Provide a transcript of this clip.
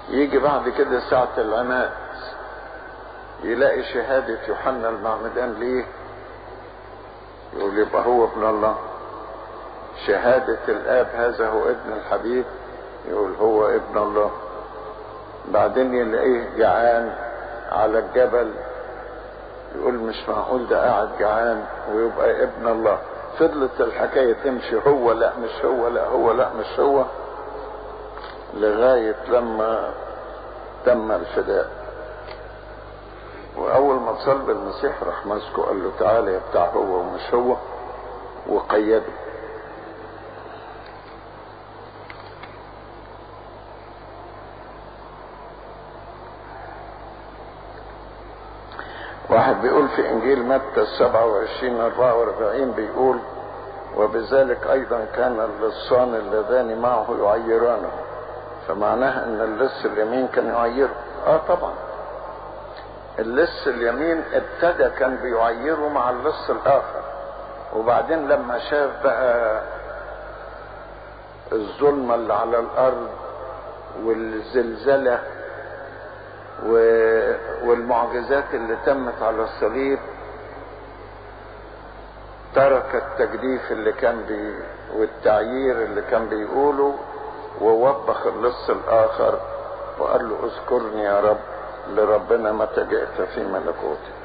يجي بعد كده ساعة العناد يلاقي شهادة يوحنا المعمدان ليه يقول يبقى هو ابن الله شهادة الآب هذا هو ابن الحبيب يقول هو ابن الله بعدين يلاقيه جعان على الجبل يقول مش معقول ده قاعد جعان ويبقى ابن الله فضلت الحكاية تمشي هو لا مش هو لا هو لا مش هو لغاية لما تم الفداء وأول ما صلب المسيح راح ماسكه قال له تعالى يا بتاع هو ومش هو وقيده واحد بيقول في انجيل متى 27 44 بيقول وبذلك ايضا كان اللصان اللذان معه يعيرانه فمعناها ان اللص اليمين كان يعيره اه طبعا اللص اليمين ابتدى كان بيعيره مع اللص الاخر وبعدين لما شاف بقى الظلمه اللي على الارض والزلزله والمعجزات اللي تمت على الصليب ترك التجديف اللي كان بي والتعيير اللي كان بيقوله ووبخ اللص الاخر وقال له اذكرني يا رب لربنا متى جئت في ملكوتك